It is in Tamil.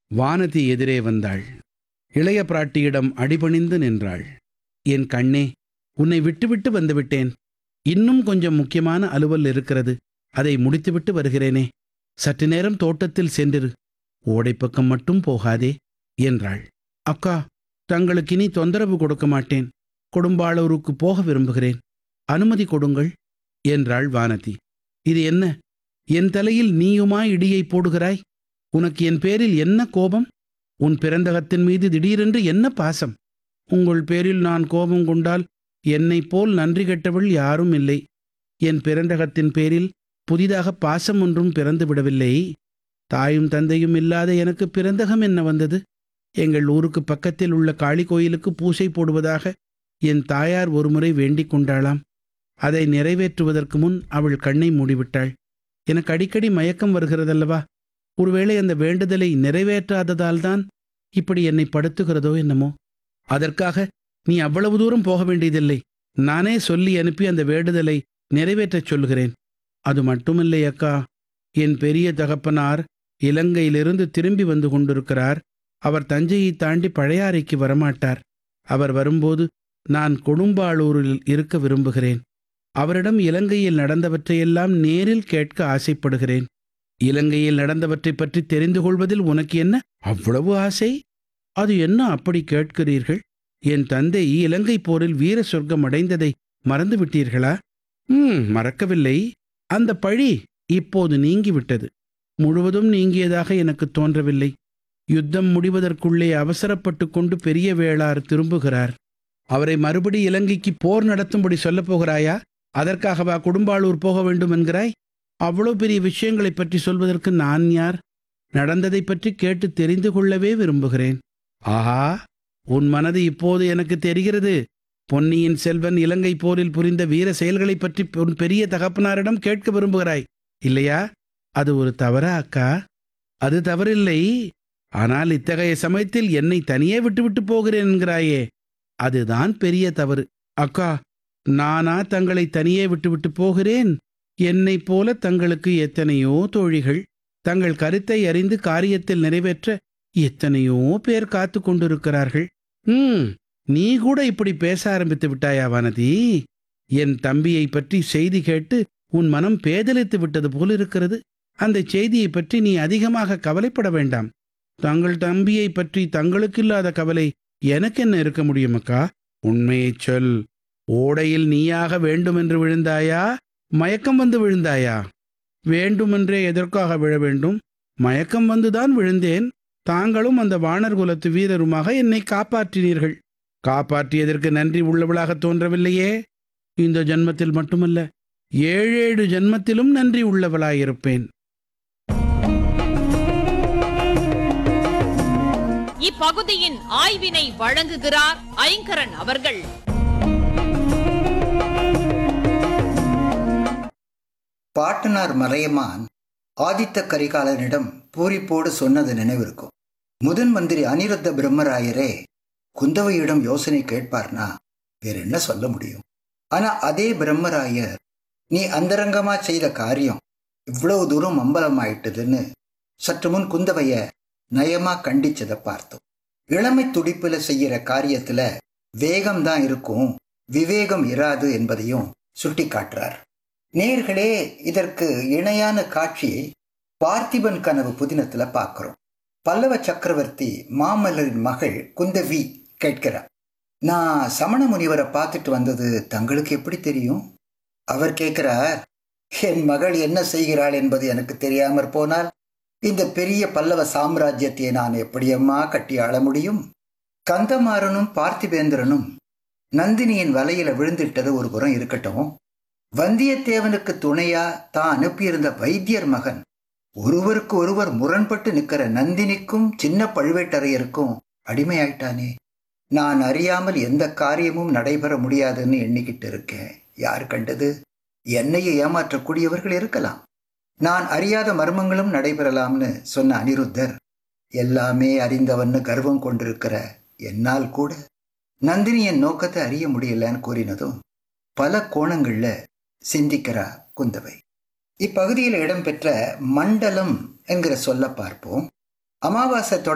வானதி எதிரே வந்தாள் இளைய பிராட்டியிடம் அடிபணிந்து நின்றாள் என் கண்ணே உன்னை விட்டுவிட்டு வந்துவிட்டேன் இன்னும் கொஞ்சம் முக்கியமான அலுவல் இருக்கிறது அதை முடித்துவிட்டு வருகிறேனே சற்று நேரம் தோட்டத்தில் சென்றிரு ஓடைப்பக்கம் மட்டும் போகாதே என்றாள் அக்கா தங்களுக்கு இனி தொந்தரவு கொடுக்க மாட்டேன் கொடும்பாளூருக்கு போக விரும்புகிறேன் அனுமதி கொடுங்கள் என்றாள் வானதி இது என்ன என் தலையில் நீயுமா இடியை போடுகிறாய் உனக்கு என் பேரில் என்ன கோபம் உன் பிறந்தகத்தின் மீது திடீரென்று என்ன பாசம் உங்கள் பேரில் நான் கோபம் கொண்டால் என்னைப் போல் நன்றி கெட்டவள் யாரும் இல்லை என் பிறந்தகத்தின் பேரில் புதிதாக பாசம் ஒன்றும் பிறந்து விடவில்லை தாயும் தந்தையும் இல்லாத எனக்கு பிறந்தகம் என்ன வந்தது எங்கள் ஊருக்கு பக்கத்தில் உள்ள காளி கோயிலுக்கு பூசை போடுவதாக என் தாயார் ஒருமுறை வேண்டிக் கொண்டாளாம் அதை நிறைவேற்றுவதற்கு முன் அவள் கண்ணை மூடிவிட்டாள் எனக்கு அடிக்கடி மயக்கம் வருகிறதல்லவா ஒருவேளை அந்த வேண்டுதலை நிறைவேற்றாததால்தான் இப்படி என்னை படுத்துகிறதோ என்னமோ அதற்காக நீ அவ்வளவு தூரம் போக வேண்டியதில்லை நானே சொல்லி அனுப்பி அந்த வேண்டுதலை நிறைவேற்றச் சொல்கிறேன் அது மட்டுமில்லை அக்கா என் பெரிய தகப்பனார் இலங்கையிலிருந்து திரும்பி வந்து கொண்டிருக்கிறார் அவர் தஞ்சையை தாண்டி பழையாறைக்கு வரமாட்டார் அவர் வரும்போது நான் கொடும்பாளூரில் இருக்க விரும்புகிறேன் அவரிடம் இலங்கையில் நடந்தவற்றையெல்லாம் நேரில் கேட்க ஆசைப்படுகிறேன் இலங்கையில் நடந்தவற்றைப் பற்றி தெரிந்து கொள்வதில் உனக்கு என்ன அவ்வளவு ஆசை அது என்ன அப்படி கேட்கிறீர்கள் என் தந்தை இலங்கை போரில் வீர சொர்க்கம் அடைந்ததை மறந்து விட்டீர்களா ம் மறக்கவில்லை அந்த பழி இப்போது நீங்கிவிட்டது முழுவதும் நீங்கியதாக எனக்கு தோன்றவில்லை யுத்தம் முடிவதற்குள்ளே அவசரப்பட்டு கொண்டு பெரிய வேளார் திரும்புகிறார் அவரை மறுபடி இலங்கைக்கு போர் நடத்தும்படி சொல்லப் போகிறாயா அதற்காகவா குடும்பாளூர் போக வேண்டும் என்கிறாய் அவ்வளவு பெரிய விஷயங்களைப் பற்றி சொல்வதற்கு நான் யார் நடந்ததைப் பற்றி கேட்டு தெரிந்து கொள்ளவே விரும்புகிறேன் ஆஹா உன் மனது இப்போது எனக்கு தெரிகிறது பொன்னியின் செல்வன் இலங்கை போரில் புரிந்த வீர செயல்களைப் பற்றி உன் பெரிய தகப்பனாரிடம் கேட்க விரும்புகிறாய் இல்லையா அது ஒரு தவறா அக்கா அது தவறில்லை ஆனால் இத்தகைய சமயத்தில் என்னை தனியே விட்டுவிட்டு போகிறேன் என்கிறாயே அதுதான் பெரிய தவறு அக்கா நானா தங்களை தனியே விட்டுவிட்டு போகிறேன் என்னைப் போல தங்களுக்கு எத்தனையோ தோழிகள் தங்கள் கருத்தை அறிந்து காரியத்தில் நிறைவேற்ற எத்தனையோ பேர் காத்து கொண்டிருக்கிறார்கள் ம் நீ கூட இப்படி பேச ஆரம்பித்து விட்டாயா வானதி என் தம்பியை பற்றி செய்தி கேட்டு உன் மனம் பேதலித்து விட்டது போல் இருக்கிறது அந்த செய்தியை பற்றி நீ அதிகமாக கவலைப்பட வேண்டாம் தங்கள் தம்பியை பற்றி தங்களுக்கு இல்லாத கவலை எனக்கு என்ன இருக்க முடியும் அக்கா உண்மையைச் சொல் ஓடையில் நீயாக வேண்டுமென்று விழுந்தாயா மயக்கம் வந்து விழுந்தாயா வேண்டுமென்றே எதற்காக விழ வேண்டும் மயக்கம் வந்துதான் விழுந்தேன் தாங்களும் அந்த வானர் குலத்து வீரருமாக என்னை காப்பாற்றினீர்கள் காப்பாற்றியதற்கு நன்றி உள்ளவளாக தோன்றவில்லையே இந்த ஜன்மத்தில் மட்டுமல்ல ஏழேழு ஜன்மத்திலும் நன்றி உள்ளவளாயிருப்பேன் இப்பகுதியின் ஆய்வினை வழங்குகிறார் ஐங்கரன் அவர்கள் பாட்டனார் மறையமான் ஆதித்த கரிகாலனிடம் பூரிப்போடு சொன்னது நினைவிருக்கும் முதன் மந்திரி அனிருத்த பிரம்மராயரே குந்தவையிடம் யோசனை கேட்பார்னா வேற என்ன சொல்ல முடியும் ஆனா அதே பிரம்மராயர் நீ அந்தரங்கமா செய்த காரியம் இவ்வளவு தூரம் அம்பலமாயிட்டதுன்னு சற்று முன் குந்தவைய நயமா கண்டிச்சதை பார்த்தோம் இளமை துடிப்புல செய்யற காரியத்துல வேகம்தான் இருக்கும் விவேகம் இராது என்பதையும் சுட்டி காட்டுறார் நேர்களே இதற்கு இணையான காட்சியை பார்த்திபன் கனவு புதினத்துல பார்க்கிறோம் பல்லவ சக்கரவர்த்தி மாமல்லரின் மகள் குந்தவி கேட்கிறார் நான் சமண முனிவரை பார்த்துட்டு வந்தது தங்களுக்கு எப்படி தெரியும் அவர் கேட்கிறார் என் மகள் என்ன செய்கிறாள் என்பது எனக்கு தெரியாமற் போனால் இந்த பெரிய பல்லவ சாம்ராஜ்யத்தை நான் எப்படியம்மா கட்டி ஆள முடியும் கந்தமாறனும் பார்த்திபேந்திரனும் நந்தினியின் வலையில விழுந்துட்டது ஒரு புறம் இருக்கட்டும் வந்தியத்தேவனுக்கு துணையா தான் அனுப்பியிருந்த வைத்தியர் மகன் ஒருவருக்கு ஒருவர் முரண்பட்டு நிற்கிற நந்தினிக்கும் சின்ன பழுவேட்டரையருக்கும் அடிமையாயிட்டானே நான் அறியாமல் எந்த காரியமும் நடைபெற முடியாதுன்னு எண்ணிக்கிட்டு இருக்கேன் யார் கண்டது என்னையே ஏமாற்றக்கூடியவர்கள் இருக்கலாம் நான் அறியாத மர்மங்களும் நடைபெறலாம்னு சொன்ன அனிருத்தர் எல்லாமே அறிந்தவன்னு கர்வம் கொண்டிருக்கிற என்னால் கூட நந்தினியின் நோக்கத்தை அறிய முடியலன்னு கூறினதும் பல கோணங்கள்ல சிந்திக்கிறா குந்தவை இப்பகுதியில் இடம்பெற்ற மண்டலம் என்கிற சொல்ல பார்ப்போம் அமாவாசை